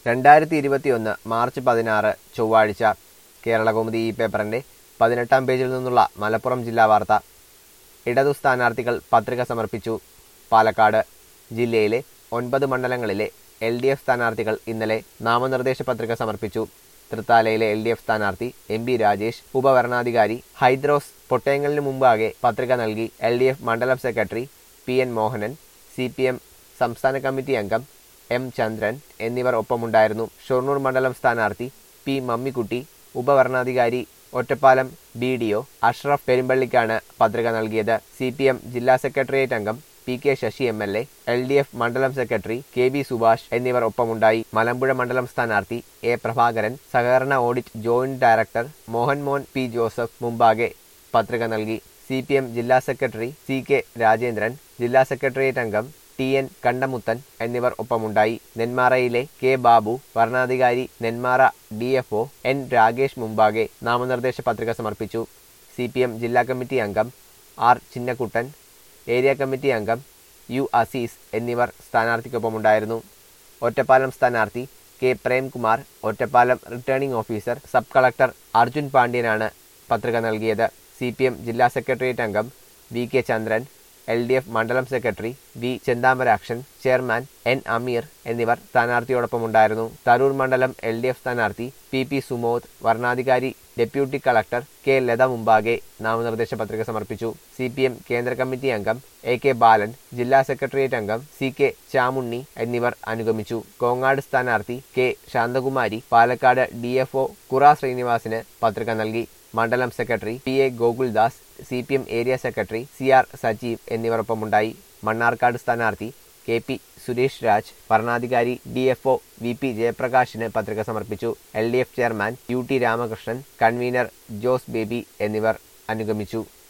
രണ്ടായിരത്തി ഇരുപത്തിയൊന്ന് മാർച്ച് പതിനാറ് ചൊവ്വാഴ്ച കേരളകൗമുദി ഈ പേപ്പറിന്റെ പതിനെട്ടാം പേജിൽ നിന്നുള്ള മലപ്പുറം ജില്ലാ വാർത്ത ഇടതു സ്ഥാനാർത്ഥികൾ പത്രിക സമർപ്പിച്ചു പാലക്കാട് ജില്ലയിലെ ഒൻപത് മണ്ഡലങ്ങളിലെ എൽ ഡി എഫ് സ്ഥാനാർത്ഥികൾ ഇന്നലെ നാമനിർദ്ദേശ പത്രിക സമർപ്പിച്ചു തൃത്താലയിലെ എൽ ഡി എഫ് സ്ഥാനാർത്ഥി എം ബി രാജേഷ് ഉപവരണാധികാരി ഹൈദ്രോസ് പൊട്ടയങ്ങളിന് മുമ്പാകെ പത്രിക നൽകി എൽ ഡി എഫ് മണ്ഡലം secretary P N Mohanan C P M സംസ്ഥാന കമ്മിറ്റി അംഗം എം ചന്ദ്രൻ എന്നിവർ ഒപ്പമുണ്ടായിരുന്നു ഷൊർണൂർ മണ്ഡലം സ്ഥാനാർത്ഥി പി മമ്മിക്കുട്ടി ഉപവരണാധികാരി Ottapalam B D O Ashraf പെരുമ്പള്ളിക്കാണ് പത്രിക നൽകിയത് സി പി എം ജില്ലാ സെക്രട്ടേറിയറ്റ് അംഗം P K Sasi M L A L D F മണ്ഡലം സെക്രട്ടറി കെ ബി സുഭാഷ് എന്നിവർ ഒപ്പമുണ്ടായി മലമ്പുഴ മണ്ഡലം സ്ഥാനാർത്ഥി എ പ്രഭാകരൻ സഹകരണ ഓഡിറ്റ് ജോയിന്റ് ഡയറക്ടർ മോഹൻ മോൻ പി ജോസഫ് മുമ്പാകെ പത്രിക നൽകി സി പി എം ജില്ലാ സെക്രട്ടറി സി കെ രാജേന്ദ്രൻ ജില്ലാ സെക്രട്ടേറിയറ്റ് അംഗം ടി എൻ കണ്ടമുത്തൻ എന്നിവർ ഒപ്പമുണ്ടായി നെന്മാറയിലെ കെ ബാബു വരണാധികാരി Nenmara D F O N Ragesh മുമ്പാകെ നാമനിർദ്ദേശ പത്രിക സമർപ്പിച്ചു സി പി എം ജില്ലാ കമ്മിറ്റി അംഗം ആർ ചിന്നക്കുട്ടൻ ഏരിയ കമ്മിറ്റി അംഗം യു അസീസ് എന്നിവർ സ്ഥാനാർത്ഥിക്കൊപ്പമുണ്ടായിരുന്നു ഒറ്റപ്പാലം സ്ഥാനാർത്ഥി K Premkumar Ottapalam returning officer sub collector Arjun പാണ്ഡ്യനാണ് പത്രിക നൽകിയത് സി പി എം ജില്ലാ സെക്രട്ടേറിയറ്റ് അംഗം വി കെ ചന്ദ്രൻ എൽ ഡി എഫ് മണ്ഡലം secretary V Chenthamarakshan chairman N Ameer എന്നിവർ സ്ഥാനാർത്ഥിയോടൊപ്പമുണ്ടായിരുന്നു തരൂർ മണ്ഡലം എൽ ഡി എഫ് സ്ഥാനാർത്ഥി പി പി സുമോദ് വരണാധികാരി ഡെപ്യൂട്ടി കളക്ടർ കെ ലത മുമ്പാകെ നാമനിർദ്ദേശ പത്രിക സമർപ്പിച്ചു സി പി എം കേന്ദ്ര കമ്മിറ്റി അംഗം എ കെ ബാലൻ ജില്ലാ സെക്രട്ടേറിയറ്റ് അംഗം സി കെ ചാമുണ്ണി എന്നിവർ അനുഗമിച്ചു കോങ്ങാട് സ്ഥാനാർത്ഥി K Santhakumari Palakkad D F O Kura ശ്രീനിവാസിന് പത്രിക നൽകി മണ്ഡലം secretary P A Gokuldas C P M area secretary C R Sajeev എന്നിവരൊപ്പമുണ്ടായി മണ്ണാർക്കാട് സ്ഥാനാർത്ഥി കെ പി സുരേഷ് രാജ് ഭരണാധികാരി D F O V P ജയപ്രകാശിന് പത്രിക സമർപ്പിച്ചു L D F chairman U T Ramakrishnan convener Jose Baby എന്നിവർ അനുഗമിച്ചു